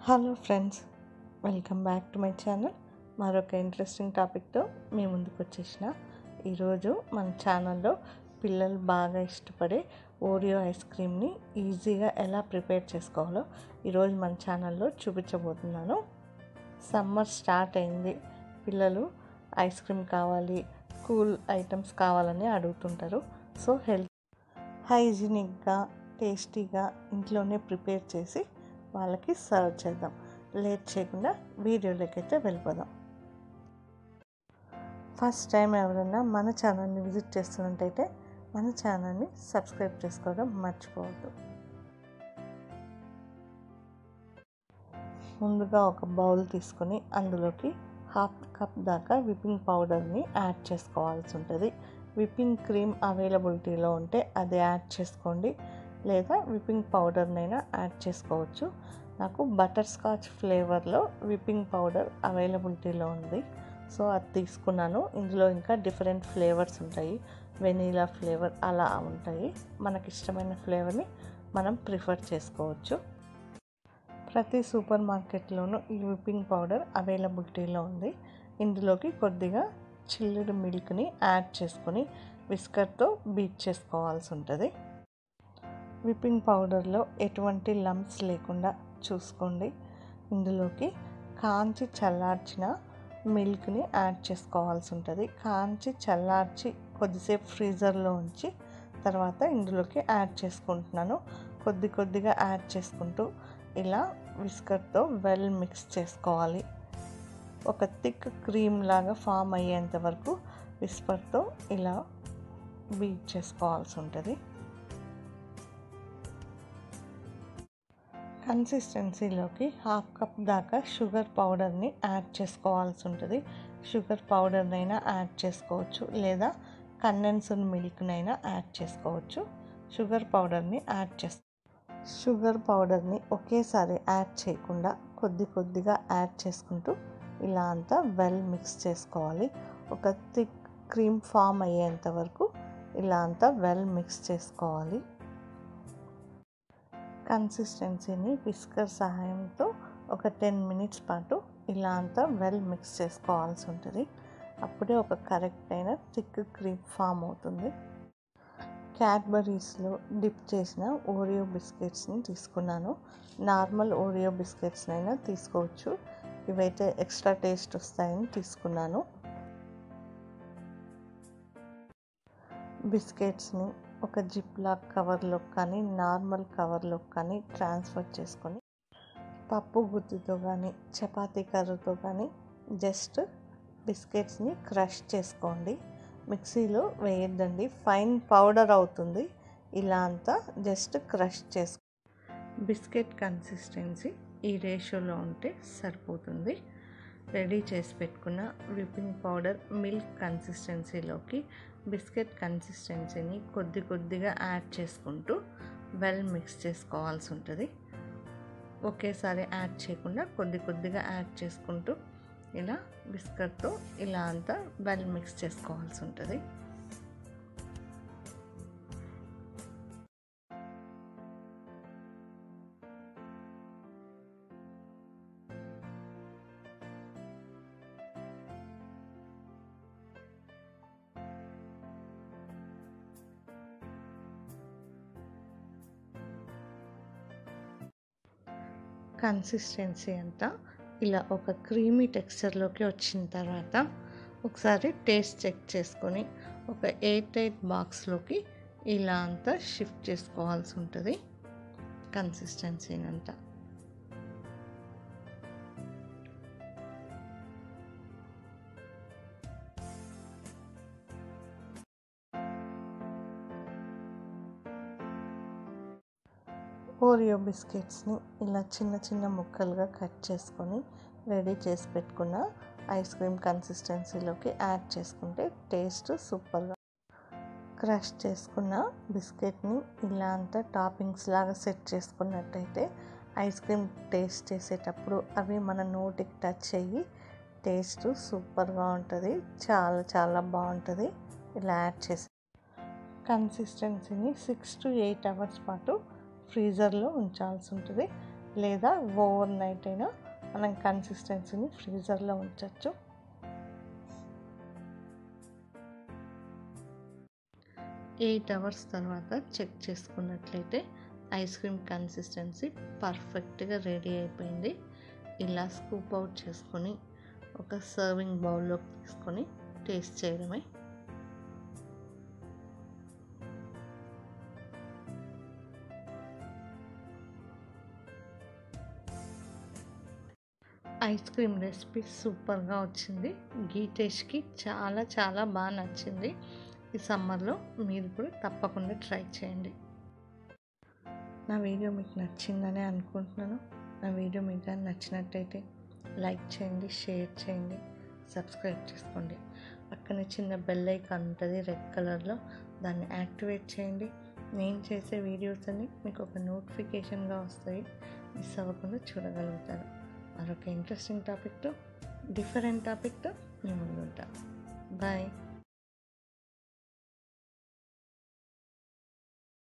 hello friends welcome back to my channel మరొక interesting టాపిక్తో మీ ముందుకు వచ్చేసిన ఈరోజు మన ఛానల్లో పిల్లలు బాగా ఇష్టపడే ఓరియో ఐస్ క్రీమ్ని ఈజీగా ఎలా ప్రిపేర్ చేసుకోవాలో ఈరోజు మన ఛానల్లో చూపించబోతున్నాను సమ్మర్ స్టార్ట్ అయింది పిల్లలు ఐస్ క్రీమ్ కావాలి కూల్ ఐటమ్స్ కావాలని అడుగుతుంటారు సో హెల్త్ హైజీనిక్గా టేస్టీగా ఇంట్లోనే ప్రిపేర్ చేసి వాళ్ళకి సర్వ్ చేద్దాం లేట్ చేయకుండా వీడియోలోకి అయితే వెళ్ళిపోదాం ఫస్ట్ టైం ఎవరైనా మన ఛానల్ని విజిట్ చేస్తున్నట్టయితే మన ఛానల్ని సబ్స్క్రైబ్ చేసుకోవడం మర్చిపోవద్దు ముందుగా ఒక బౌల్ తీసుకొని అందులోకి హాఫ్ కప్ దాకా విప్పింగ్ పౌడర్ని యాడ్ చేసుకోవాల్సి ఉంటుంది విప్పింగ్ క్రీమ్ అవైలబిలిటీలో ఉంటే అది యాడ్ చేసుకోండి లేదా విప్పింగ్ పౌడర్నైనా యాడ్ చేసుకోవచ్చు నాకు బటర్ స్కాచ్ ఫ్లేవర్లో విప్పింగ్ పౌడర్ అవైలబిలిటీలో ఉంది సో అది తీసుకున్నాను ఇందులో ఇంకా డిఫరెంట్ ఫ్లేవర్స్ ఉంటాయి వెనీలా ఫ్లేవర్ అలా ఉంటాయి మనకి ఇష్టమైన ఫ్లేవర్ని మనం ప్రిఫర్ చేసుకోవచ్చు ప్రతి సూపర్ మార్కెట్లోనూ ఈ విప్పింగ్ పౌడర్ అవైలబిలిటీలో ఉంది ఇందులోకి కొద్దిగా చిల్లుడు మిల్క్ని యాడ్ చేసుకొని విస్కర్తో బీట్ చేసుకోవాల్సి ఉంటుంది విప్పింగ్ పౌడర్లో ఎటువంటి లంప్స్ లేకుండా చూసుకోండి ఇందులోకి కాంచి చల్లార్చిన మిల్క్ని యాడ్ చేసుకోవాల్సి ఉంటుంది కాంచి చల్లార్చి కొద్దిసేపు ఫ్రీజర్లో ఉంచి తర్వాత ఇందులోకి యాడ్ చేసుకుంటున్నాను కొద్ది కొద్దిగా యాడ్ చేసుకుంటూ ఇలా విస్కర్తో వెల్ మిక్స్ చేసుకోవాలి ఒక థిక్ క్రీమ్ లాగా ఫామ్ అయ్యేంత వరకు విస్పర్తో ఇలా బీట్ చేసుకోవాల్సి ఉంటుంది కన్సిస్టెన్సీలోకి హాఫ్ కప్ దాకా షుగర్ పౌడర్ని యాడ్ చేసుకోవాల్సి ఉంటుంది షుగర్ పౌడర్నైనా యాడ్ చేసుకోవచ్చు లేదా కండెన్స్డ్ మిల్క్నైనా యాడ్ చేసుకోవచ్చు షుగర్ పౌడర్ని యాడ్ చేస్ షుగర్ పౌడర్ని ఒకేసారి యాడ్ చేయకుండా కొద్ది కొద్దిగా యాడ్ చేసుకుంటూ ఇలా అంతా వెల్ మిక్స్ చేసుకోవాలి ఒక థిక్ క్రీమ్ ఫామ్ అయ్యేంత వరకు ఇలా అంతా వెల్ మిక్స్ చేసుకోవాలి కన్సిస్టెన్సీని విస్కర్ సహాయంతో ఒక టెన్ మినిట్స్ పాటు ఇలా అంతా వెల్ మిక్స్ చేసుకోవాల్సి ఉంటుంది అప్పుడే ఒక కరెక్ట్ అయిన థిక్ క్రీమ్ ఫామ్ అవుతుంది క్యాడ్బరీస్లో డిప్ చేసిన ఓరియో బిస్కెట్స్ని తీసుకున్నాను నార్మల్ ఓరియో బిస్కెట్స్నైనా తీసుకోవచ్చు ఇవైతే ఎక్స్ట్రా టేస్ట్ వస్తాయని తీసుకున్నాను బిస్కెట్స్ని ఒక జిప్ లాక్ కవర్లో కానీ నార్మల్ కవర్లో కానీ ట్రాన్స్ఫర్ చేసుకొని పప్పు గుత్తితో కానీ చపాతీ కర్రతో కానీ జస్ట్ బిస్కెట్స్ని క్రష్ చేసుకోండి మిక్సీలో వేయద్దండి ఫైన్ పౌడర్ అవుతుంది ఇలా అంతా జస్ట్ క్రష్ చేసుకో బిస్కెట్ కన్సిస్టెన్సీ ఈ రేషియోలో ఉంటే సరిపోతుంది రెడీ చేసి పెట్టుకున్న విప్పింగ్ పౌడర్ మిల్క్ కన్సిస్టెన్సీలోకి బిస్కెట్ కన్సిస్టెన్సీని కొద్ది కొద్దిగా యాడ్ చేసుకుంటూ వెల్ మిక్స్ చేసుకోవాల్సి ఉంటుంది ఒకేసారి యాడ్ చేయకుండా కొద్ది కొద్దిగా యాడ్ చేసుకుంటూ ఇలా బిస్కెట్తో ఇలా అంతా వెల్ మిక్స్ చేసుకోవాల్సి ఉంటుంది కన్సిస్టెన్సీ అంతా ఇలా ఒక క్రీమీ టెక్స్చర్లోకి వచ్చిన తర్వాత ఒకసారి టేస్ట్ చెక్ చేసుకొని ఒక ఎయిట్ ఎయిట్ బాక్స్లోకి ఇలా అంతా షిఫ్ట్ చేసుకోవాల్సి ఉంటుంది కన్సిస్టెన్సీని అంతా ఓరియో బిస్కెట్స్ని ఇలా చిన్న చిన్న ముక్కలుగా కట్ చేసుకొని రెడీ చేసి పెట్టుకున్న ఐస్ క్రీమ్ కన్సిస్టెన్సీలోకి యాడ్ చేసుకుంటే టేస్ట్ సూపర్గా క్రష్ చేసుకున్న బిస్కెట్ని ఇలా అంతా టాపింగ్స్ లాగా సెట్ చేసుకున్నట్టయితే ఐస్ క్రీమ్ టేస్ట్ చేసేటప్పుడు అవి మన నోటికి టచ్ అయ్యి టేస్ట్ సూపర్గా ఉంటుంది చాలా చాలా బాగుంటుంది ఇలా యాడ్ చేసి కన్సిస్టెన్సీని సిక్స్ టు ఎయిట్ అవర్స్ పాటు ఫ్రీజర్లో ఉంచాల్సి ఉంటుంది లేదా ఓవర్ నైట్ అయినా మనం కన్సిస్టెన్సీని ఫ్రీజర్లో ఉంచవచ్చు ఎయిట్ అవర్స్ తర్వాత చెక్ చేసుకున్నట్లయితే ఐస్ క్రీమ్ కన్సిస్టెన్సీ పర్ఫెక్ట్గా రెడీ అయిపోయింది ఇలా స్కూప్ అవుట్ చేసుకొని ఒక సర్వింగ్ బౌల్లోకి తీసుకొని టేస్ట్ చేయడమే ఐస్ క్రీమ్ రెసిపీ సూపర్గా వచ్చింది గీ టేస్ట్కి చాలా చాలా బాగా నచ్చింది ఈ సమ్మర్లో మీరు కూడా తప్పకుండా ట్రై చేయండి నా వీడియో మీకు నచ్చిందని అనుకుంటున్నాను నా వీడియో మీకు కానీ నచ్చినట్టయితే లైక్ చేయండి షేర్ చేయండి సబ్స్క్రైబ్ చేసుకోండి పక్కనే చిన్న బెల్ ఐకాన్ ఉంటుంది రెడ్ కలర్లో దాన్ని యాక్టివేట్ చేయండి నేను చేసే వీడియోస్ అన్ని మీకు ఒక నోటిఫికేషన్గా వస్తాయి మిస్ అవ్వకుండా చూడగలుగుతారు మరొక ఇంట్రెస్టింగ్ టాపిక్తో డిఫరెంట్ టాపిక్తో మీ ముందు ఉంటాను బాయ్